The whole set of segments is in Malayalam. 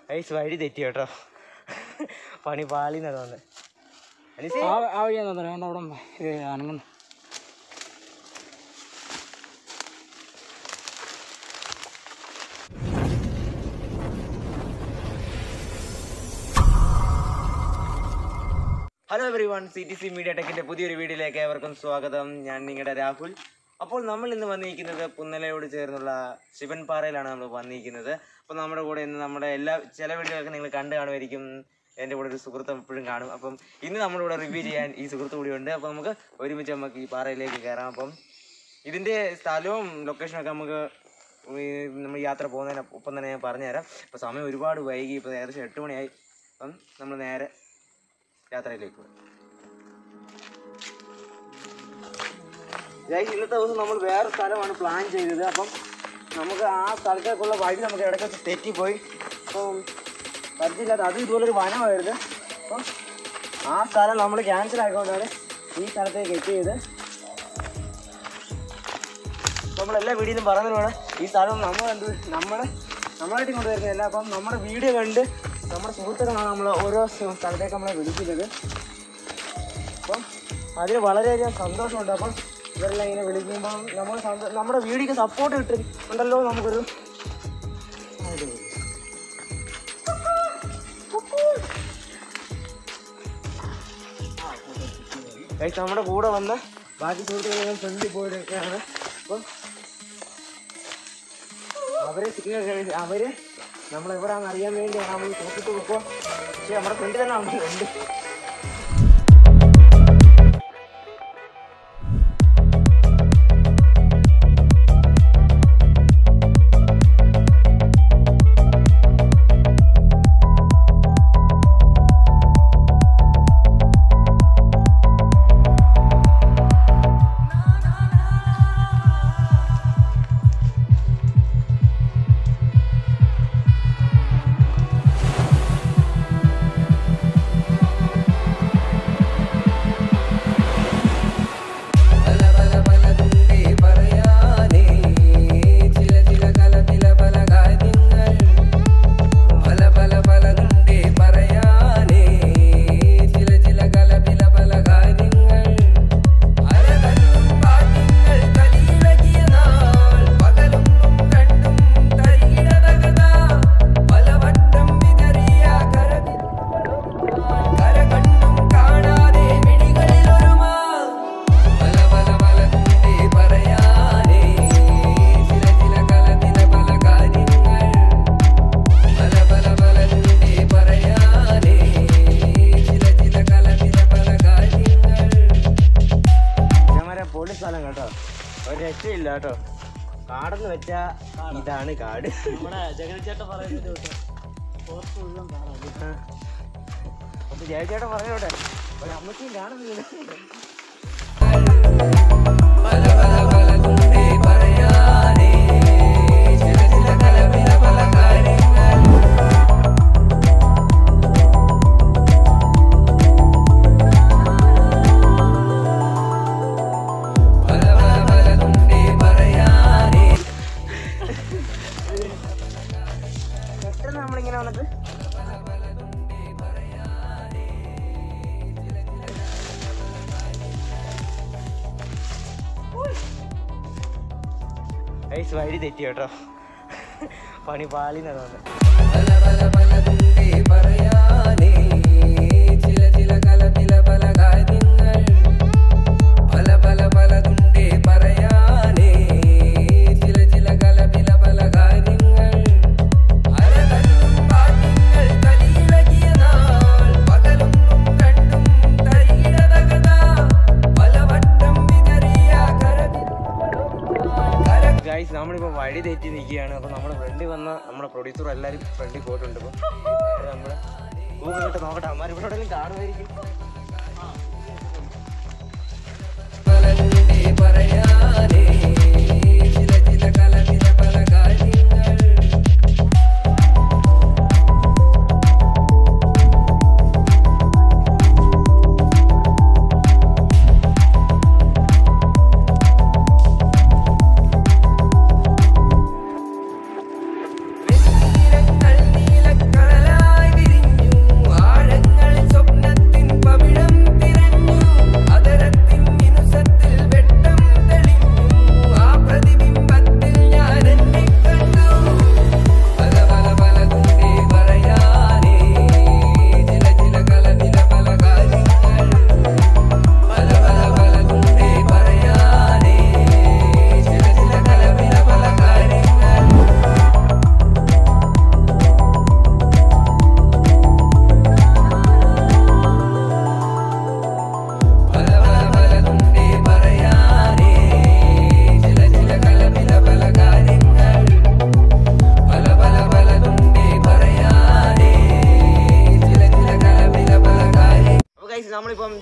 ഐസ് വഴി തെറ്റി കേട്ടോ പണി പാളിന്നാ തോന്നുന്നത് അനീസേ ആ ആ വഴിയാ തോന്നുന്നു അവിടെ ഇത് അനങ്ങുന്നു hello everyone C T C media ടെക്കിന്റെ പുതിയൊരു വീഡിയോയിലേക്ക് ഏവർക്കും സ്വാഗതം ഞാൻ നിങ്ങളുടെ രാഹുൽ അപ്പോൾ നമ്മൾ ഇന്ന് വന്നിരിക്കുന്നത് പുന്നലയോട് ചേർന്നുള്ള ശിവൻ പാറയിലാണ് നമ്മൾ വന്നിരിക്കുന്നത് അപ്പോൾ നമ്മുടെ കൂടെ ഇന്ന് നമ്മുടെ എല്ലാ ചില വീഡിയോകളൊക്കെ നിങ്ങൾ കണ്ടു കാണുമായിരിക്കും എൻ്റെ കൂടെ ഒരു സുഹൃത്ത് എപ്പോഴും കാണും അപ്പം ഇന്ന് നമ്മുടെ കൂടെ റിവ്യൂ ചെയ്യാൻ ഈ സുഹൃത്ത് കൂടി ഉണ്ട് അപ്പോൾ നമുക്ക് ഒരുമിച്ച് നമുക്ക് ഈ പാറയിലേക്ക് കയറാം അപ്പം ഇതിൻ്റെ സ്ഥലവും ലൊക്കേഷനൊക്കെ നമുക്ക് ഈ നമ്മൾ യാത്ര പോകുന്നതിന് ഒപ്പം തന്നെ ഞാൻ പറഞ്ഞുതരാം ഇപ്പോൾ സമയം ഒരുപാട് വൈകി ഇപ്പോൾ ഏകദേശം എട്ട് മണിയായി അപ്പം നമ്മൾ നേരെ യാത്രയിലേക്ക് പോകും ഗൈസ് ഇന്നത്തെ ദിവസം നമ്മൾ വേറെ സ്ഥലമാണ് പ്ലാൻ ചെയ്തത് അപ്പം നമുക്ക് ആ സ്ഥലത്തേക്കുള്ള വഴി നമുക്ക് ഇടയ്ക്ക് വെച്ച് തെറ്റിപ്പോയി അപ്പം പരിചയമില്ലാത്ത അതും ഇതുപോലൊരു വനമായിരുന്നു അപ്പം ആ സ്ഥലം നമ്മൾ ക്യാൻസൽ ആയിക്കൊണ്ടാണ് ഈ സ്ഥലത്തേക്ക് എത്തിയത് അപ്പോൾ നമ്മളെല്ലാ വീഡിയോയിലും പറയുന്നതാണ് ഈ സ്ഥലം നമ്മൾ കണ്ട് നമ്മൾ നമ്മളായിട്ട് കൊണ്ടുവരുന്നതല്ല അപ്പം നമ്മുടെ വീഡിയോ കണ്ട് നമ്മുടെ സുഹൃത്തുക്കളാണ് നമ്മൾ ഓരോ സ്ഥ- സ്ഥലത്തേക്ക് നമ്മളെ വിളിക്കുന്നത് അപ്പം അതിൽ വളരെയധികം സന്തോഷമുണ്ട് അപ്പം ഇവരെല്ലാം ഇങ്ങനെ വിളിക്കുമ്പോൾ നമ്മൾ സന്തോ- നമ്മുടെ വീഡിയോക്ക് സപ്പോർട്ട് കിട്ടും ഉണ്ടല്ലോ നമുക്കൊരു Guys, നമ്മുടെ കൂടെ വന്ന ബാക്കി സുഹൃത്തുക്കൾ ഫ്രണ്ടിൽ പോയിട്ടൊക്കെയാണ് അപ്പം അവരെ സിഗ്നൽ കഴിച്ച് അവര് നമ്മൾ എവിടെയാണെന്ന് അറിയാൻ വേണ്ടിയാണ് നമ്മൾ നോക്കിട്ട് വെക്കുക പക്ഷെ നമ്മുടെ ഫ്രണ്ട് തന്നെ അവിടെ ഉണ്ട് പല പല പലതുണ്ടേ പറയാനേ ചില ചില കലപില പല കാര്യങ്ങൾ പല പല പലതുണ്ടേ പറയാനേ ചില ചില കലപില പല കാര്യങ്ങൾ അരകല്ലും കാറ്റുങ്ങൾ കലിയിളകിയ നാൾ പകലും കണ്ടും കരിയിടതകത പലവട്ടം വിതറിയ കരവിരുകൾ കര കണ്ടും കാണാതെ മിഴികളിലൊരുമാ പല പല പലതുണ്ടേ പറയാനേ ചില ചില കലപില പല കാര്യങ്ങൾ പല പല പലതുണ്ടേ പറയാനേ ചില ചില കലപില പല കാര്യങ്ങൾ ഇതേമാരെ പൊളി സ്ഥലം കേട്ടോ ഒരു രക്ഷയില്ല കേട്ടോ കാടെന്ന് വെച്ചാ ഇതാണ് കാട് നമ്മുടെ ജഗതിച്ചേട്ടൻ പറയുന്നത് പുറത്ത് മുഴുവൻ കാണാം ആ. അപ്പൊ ജയചേട്ടൻ പറഞ്ഞോട്ടെ ഒരു അമ്മയ്ക്കും കാണുന്നില്ല പല പല പലതുണ്ടേ പറയാനേ ചില ചില കലപില പല കാര്യങ്ങൾ പല പല പലതുണ്ടേ പറയാനേ പെട്ടെന്ന് നമ്മളിങ്ങനെ വന്നിട്ട് ഐസ് വഴി തെറ്റി കേട്ടോ പണി പാളിന്നാ തോന്നുന്നത് പല പല പലതുണ്ടേ പറയാനേ ചില ചില കലപില പല കാര്യങ്ങൾ പല പല പലതുണ്ടേ പറയാനേ ചില ചില കലപില പല കാര്യങ്ങൾ അരകല്ലും കാറ്റുങ്ങൾ കലിയിളകിയ നാൾ പകലും കണ്ടും കരിയിടതകത പലവട്ടം വിതറിയ കരവിരുകൾ കര ഗൈസ് നമ്മളിപ്പോൾ വഴി തെറ്റി നിൽക്കുകയാണ് അപ്പോൾ നമ്മുടെ ഫ്രണ്ടിൽ വന്ന നമ്മുടെ പ്രൊഡ്യൂസർ എല്ലാവരും ഫ്രണ്ടിൽ പോയിട്ടുണ്ട് ഇപ്പോൾ നമ്മൾ ഗൂഗിളിട്ട് നോക്കട്ടെ അമ്മമാർ ഇവിടെ എവിടെയെങ്കിലും കാണുമായിരിക്കും പലതുണ്ടേ പറയാനേ ചില ചില കലപില പല കാര്യങ്ങൾ നീലക്കടൽ നീലക്കടല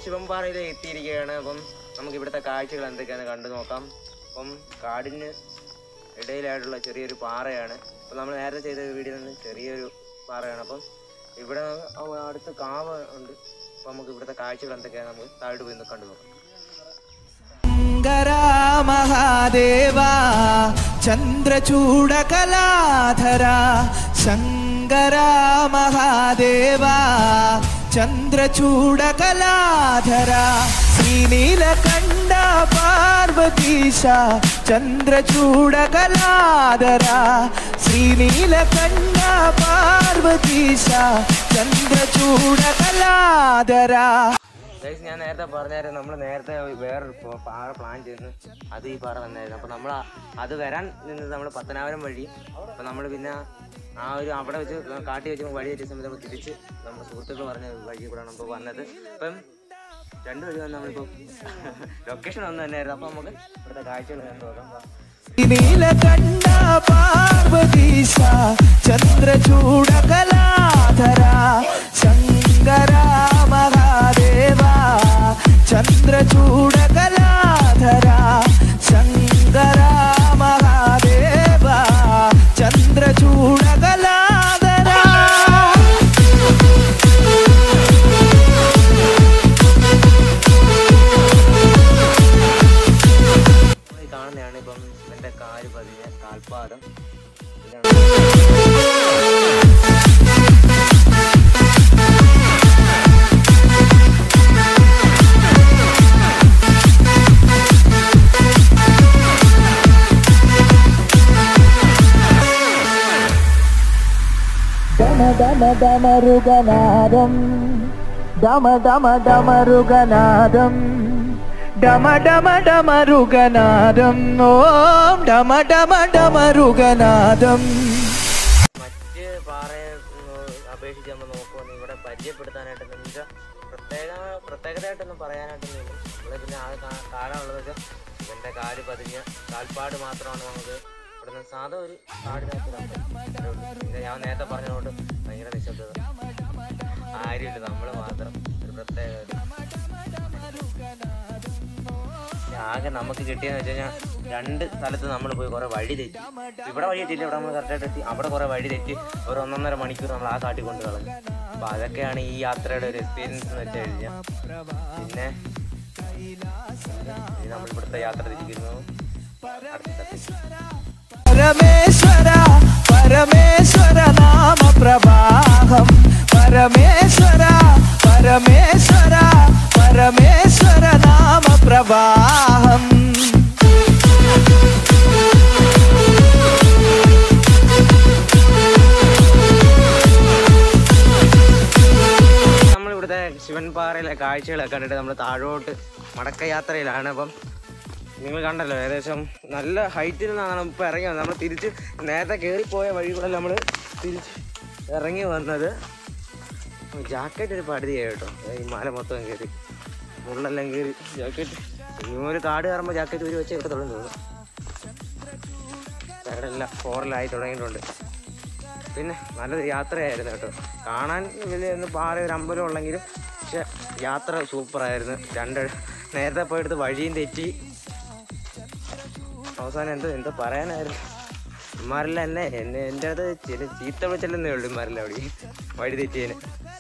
ശിവംപാറയിൽ എത്തിയിരിക്കുകയാണ് അപ്പം നമുക്ക് ഇവിടുത്തെ കാഴ്ചകൾ എന്തൊക്കെയാണെന്ന് കണ്ടു നോക്കാം അപ്പം കാടിന് ഇടയിലായിട്ടുള്ള ചെറിയൊരു പാറയാണ് അപ്പം നമ്മൾ നേരത്തെ ചെയ്ത വീഡിയോയിൽ നിന്ന് ചെറിയൊരു പാറയാണ് അപ്പം ഇവിടെ അവ- അടുത്ത് കാവ് ഉണ്ട് അപ്പം നമുക്ക് ഇവിടുത്തെ കാഴ്ചകൾ എന്തൊക്കെയാണ് നമുക്ക് താഴോട്ട് പോയി ഒന്ന് കണ്ടു നോക്കാം ശങ്കരാ മഹാദേവാ ചന്ദ്രചൂടകലാധര ശങ്കരാ മഹാദേവാ ചന്ദ്രചൂടകലാധര ശ്രീനീലകണ്ഠ പാർവതീശ ചന്ദ്രചൂടകലാധര ശ്രീനീലകണ്ഠ പാർവതീശ ചന്ദ്രചൂടകലാധര ഗൈസ് ഞാൻ നേരത്തെ പറഞ്ഞായിരുന്നു നമ്മൾ നേരത്തെ വേറൊരു പ- പാറ പ്ലാൻ ചെയ്തിരുന്നു അത് ഈ പാറ തന്നെയായിരുന്നു അപ്പോൾ നമ്മൾ അത് വരാൻ നിന്നത് നമ്മൾ പത്തനാപുരം വഴി അപ്പോൾ നമ്മൾ പിന്നെ ആ ഒരു അവിടെ വെച്ച് കാട്ടി വെച്ച് വഴി വെച്ച സമയത്ത് നമ്മൾ തിരിച്ച് നമ്മുടെ സുഹൃത്തുക്കൾ പറഞ്ഞ വഴി കൂടെയാണ് ഇപ്പോൾ വന്നത് അപ്പം രണ്ട് വഴി വന്ന് നമ്മളിപ്പോൾ ലൊക്കേഷൻ ഒന്ന് തന്നെയായിരുന്നു അപ്പോൾ നമുക്ക് ഇവിടുത്തെ കാഴ്ചകൾ കണ്ടു നോക്കാം വാ. നീലകണ്ഠ പാർവതീശ ചന്ദ്രചൂടകലാധര ശങ്കര മഹാദേവ ചന്ദ്രചൂടകലാധര ശങ്കര മഹാദേവ ചന്ദ്രചൂടകലാധര നമ്മൾ ഈ കാണുന്നതാണ് ഇപ്പം എൻ്റെ കാല് പതിഞ്ഞ കാൽപാദം ഇതാണ് ഡമ ഡമ ഡമരുഗനാദം ഡമ ഡമ ഡമരുഗനാദം ഡമ ഡമ ഡമരുഗനാദം ഓം ഡമ ഡമ ഡമരുഗനാദം മറ്റ് പാറയെ ഉം, അപേക്ഷിച്ച് നമ്മൾ നോക്കുവാണെങ്കിൽ ഇവിടെ പരിചയപ്പെടുത്താനായിട്ട് നമുക്ക് പ്രത്യേക പ്രത്യേകതയായിട്ടൊന്നും പറയാനായിട്ടൊന്നും ഇല്ല ഇവിടെ പിന്നെ ആ കാ- കാണാനുള്ളത് വെച്ചാൽ ഇവൻ്റെ കാല് പതിഞ്ഞ കാൽപ്പാട് മാത്രമാണ് നമുക്ക് ഇവിടെ നിന്ന് സാധാ ഒരു കാടിനകത്ത് കണ്ടത് പിന്നെ ഞാൻ നേരത്തെ പറഞ്ഞതുകൊണ്ട് ഭയങ്കര നിശബ്ദത ആരുമില്ല നമ്മൾ മാത്രം ഒരു പ്രത്യേകത ആകെ നമുക്ക് കിട്ടിയെന്ന് വെച്ച് കഴിഞ്ഞാൽ രണ്ട് സ്ഥലത്ത് നമ്മൾ പോയി കുറേ വഴി തെറ്റി ഇവിടെ വഴി തെറ്റില്ല ഇവിടെ നമ്മൾ കറക്റ്റായിട്ട് എത്തി അവിടെ കുറേ വഴി തെറ്റി ഒരു ഒന്നൊന്നര മണിക്കൂർ നമ്മൾ ആ കാട്ടിൽ കൊണ്ട് കളഞ്ഞു അപ്പോൾ അതൊക്കെയാണ് ഈ യാത്രയുടെ ഒരു എക്സ്പീരിയൻസ് എന്ന് വെച്ച് കഴിഞ്ഞാൽ പിന്നെ ഇനി നമ്മൾ ഇവിടുത്തെ യാത്ര തിരിക്കുന്നു അടുത്ത സ്ഥലത്തേക്ക്. പരമേശ്വര പരമേശ്വര നാമ പ്രവാഹം പരമേശ്വര പരമേശ്വര പരമേശ്വര നാമ പ്രവാഹം നമ്മളിവിടുത്തെ ശിവൻപാറയിലെ കാഴ്ചകളൊക്കെ കണ്ടിട്ട് നമ്മൾ താഴോട്ട് മടക്കയാത്രയിലാണ് അപ്പം നിങ്ങൾ കണ്ടല്ലോ ഏകദേശം നല്ല ഹൈറ്റിൽ നിന്നാണ് ഇപ്പോൾ ഇറങ്ങി വന്നത് നമ്മൾ തിരിച്ച് നേരത്തെ കയറിപ്പോയ വഴി കൂടെ നമ്മൾ തിരിച്ച് ഇറങ്ങി വന്നത് ജാക്കറ്റ് ഒരു പടുതിയായി കേട്ടോ ഈ മല മൊത്തം കയറി മുള്ളെല്ലാം കയറി ജാക്കറ്റ് ഇനി ഒരു കാട് കയറുമ്പോൾ ജാക്കറ്റ് ഒരു വെച്ച് എടുക്കത്തുള്ളൂ തോന്നുന്നു സൈഡെല്ലാം ഫോറിലായി തുടങ്ങിയിട്ടുണ്ട് പിന്നെ നല്ലൊരു യാത്രയായിരുന്നു കേട്ടോ കാണാൻ വലിയ ഒന്ന് പാറ ഒരു അമ്പലം ഉള്ളെങ്കിലും പക്ഷെ യാത്ര സൂപ്പറായിരുന്നു രണ്ട് നേരത്തെ പോയെടുത്ത് വഴിയും തെറ്റി അവസാനം എന്തോ എന്തോ പറയാനായിരുന്നു ഇമാരെല്ലാം എന്നെ എന്നെ എൻ്റെ അടുത്ത് ചില ചീത്ത വിളിച്ചല്ലെന്നേ ഉള്ളൂ ഇമാരെല്ലാം അവിടെ വഴി തെറ്റിയതിന്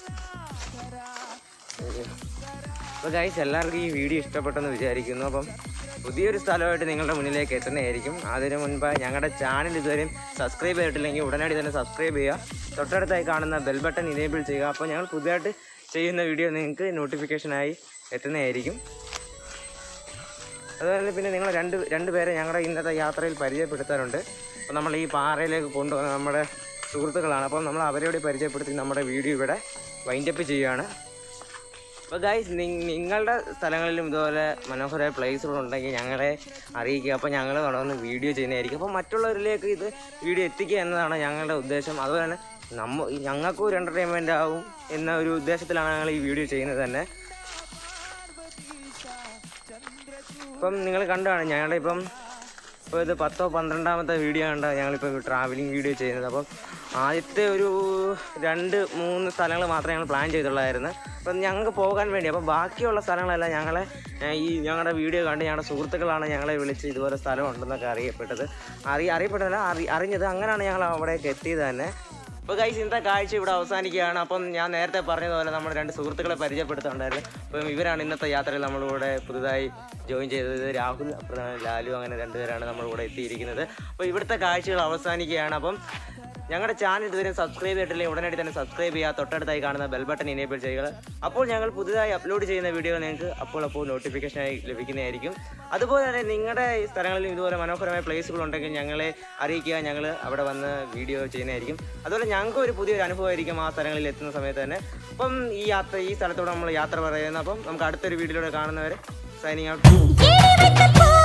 അപ്പോൾ ഗൈസ് എല്ലാവർക്കും ഈ വീഡിയോ ഇഷ്ടപ്പെട്ടെന്ന് വിചാരിക്കുന്നു അപ്പം പുതിയൊരു സ്ഥലമായിട്ട് നിങ്ങളുടെ മുന്നിലേക്ക് എത്തുന്നതായിരിക്കും അതിന് മുൻപ് ഞങ്ങളുടെ ചാനൽ ഇതുവരെയും സബ്സ്ക്രൈബ് ചെയ്തിട്ടില്ലെങ്കിൽ ഉടനടി തന്നെ സബ്സ്ക്രൈബ് ചെയ്യുക തൊട്ടടുത്തായി കാണുന്ന ബെൽ ബട്ടൺ ഇനേബിൾ ചെയ്യുക അപ്പോൾ ഞങ്ങൾ പുതിയതായിട്ട് ചെയ്യുന്ന വീഡിയോ നിങ്ങൾക്ക് നോട്ടിഫിക്കേഷനായി എത്തുന്നതായിരിക്കും അതുപോലെ പിന്നെ നിങ്ങൾ രണ്ട് രണ്ട് പേരെ ഞങ്ങളുടെ ഇന്നത്തെ യാത്രയിൽ പരിചയപ്പെടുത്താറുണ്ട് അപ്പോൾ നമ്മൾ ഈ പാറയിലേക്ക് കൊണ്ടുവന്ന നമ്മുടെ സുഹൃത്തുക്കളാണ് അപ്പോൾ നമ്മൾ അവരോട് പരിചയപ്പെടുത്തി നമ്മുടെ വീഡിയോ ഇവിടെ വൈൻഡപ്പ് ചെയ്യുകയാണ് അപ്പോൾ ഗൈസ് നിങ്ങളുടെ സ്ഥലങ്ങളിലും ഇതുപോലെ മനോഹരമായ പ്ലേസുകൾ ഉണ്ടെങ്കിൽ ഞങ്ങളെ അറിയിക്കുക അപ്പോൾ ഞങ്ങൾ തുടർന്ന് വീഡിയോ ചെയ്യുന്നതായിരിക്കും അപ്പോൾ മറ്റുള്ളവരിലേക്ക് ഇത് വീഡിയോ എത്തിക്കുക എന്നതാണ് ഞങ്ങളുടെ ഉദ്ദേശം അതുപോലെ തന്നെ നമ്മ ഞങ്ങൾക്കും ഒരു എൻ്റർടൈൻമെൻ്റ് ആവും എന്ന ഒരു ഉദ്ദേശത്തിലാണ് ഞങ്ങൾ ഈ വീഡിയോ ചെയ്യുന്നത് തന്നെ ഇപ്പം നിങ്ങൾ കണ്ടാണ് ഞങ്ങളുടെ ഇപ്പം അപ്പോൾ ഇത് പത്തോ പന്ത്രണ്ടാമത്തെ വീഡിയോ ആണ് ഞങ്ങളിപ്പോൾ ട്രാവലിംഗ് വീഡിയോ ചെയ്യുന്നത് അപ്പം ആദ്യത്തെ ഒരു രണ്ട് മൂന്ന് സ്ഥലങ്ങൾ മാത്രമേ ഞങ്ങൾ പ്ലാൻ ചെയ്തുള്ളായിരുന്നു അപ്പം ഞങ്ങൾക്ക് പോകാൻ വേണ്ടി അപ്പം ബാക്കിയുള്ള സ്ഥലങ്ങളെല്ലാം ഞങ്ങളെ ഏഹ്, ഈ ഞങ്ങളുടെ വീഡിയോ കണ്ട് ഞങ്ങളുടെ സുഹൃത്തുക്കളാണ് ഞങ്ങളെ വിളിച്ച് ഇതുപോലെ സ്ഥലം ഉണ്ടെന്നൊക്കെ അറിയപ്പെട്ടത് അറി അറിയപ്പെട്ടതല്ല അറി അറിഞ്ഞത് അങ്ങനെയാണ് ഞങ്ങൾ അവിടേക്ക് എത്തിയത് തന്നെ അപ്പോൾ ഗൈസ് ഇന്നത്തെ കാഴ്ച ഇവിടെ അവസാനിക്കുകയാണ് അപ്പം ഞാൻ നേരത്തെ പറഞ്ഞതുപോലെ നമ്മുടെ രണ്ട് സുഹൃത്തുക്കളെ പരിചയപ്പെടുത്തുന്നുണ്ടായിരുന്നു അപ്പം ഇവരാണ് ഇന്നത്തെ യാത്രയിൽ നമ്മളിവിടെ പുതുതായി ജോയിൻ ചെയ്തത് രാഹുൽ അപ്പുറത്താണ് ലാലു അങ്ങനെ രണ്ടുപേരാണ് നമ്മളിവിടെ എത്തിയിരിക്കുന്നത് അപ്പോൾ ഇവിടുത്തെ കാഴ്ചകൾ അവസാനിക്കുകയാണ് അപ്പം ഞങ്ങളുടെ ചാനൽ ഇതുവരെ സബ്സ്ക്രൈബ് ചെയ്തിട്ടില്ലെങ്കിൽ ഉടനടി തന്നെ സബ്സ്ക്രൈബ് ചെയ്യുക തൊട്ടടുത്തായി കാണുന്ന ബെൽ ബട്ടൺ ഇനേബിൾ ചെയ്യുക അപ്പോൾ ഞങ്ങൾ പുതുതായി അപ്ലോഡ് ചെയ്യുന്ന വീഡിയോ നിങ്ങൾക്ക് അപ്പോൾ അപ്പോൾ നോട്ടിഫിക്കേഷനായി ലഭിക്കുന്നതായിരിക്കും അതുപോലെ തന്നെ നിങ്ങളുടെ ഈ സ്ഥലങ്ങളിലും ഇതുപോലെ മനോഹരമായ പ്ലേസുകൾ ഉണ്ടെങ്കിൽ ഞങ്ങളെ അറിയിക്കുക ഞങ്ങൾ അവിടെ വന്ന് വീഡിയോ ചെയ്യുന്നതായിരിക്കും അതുപോലെ ഞങ്ങൾക്ക് ഒരു പുതിയൊരു അനുഭവമായിരിക്കും ആ സ്ഥലങ്ങളിൽ എത്തുന്ന സമയത്ത് തന്നെ അപ്പം ഈ യാത്ര ഈ സ്ഥലത്തോടെ നമ്മൾ യാത്ര പറയുന്നത് അപ്പം നമുക്ക് അടുത്തൊരു വീഡിയോയിലൂടെ കാണുന്നവരെ സൈനിങ് ഔട്ട് കിളിവെട്ട പൂ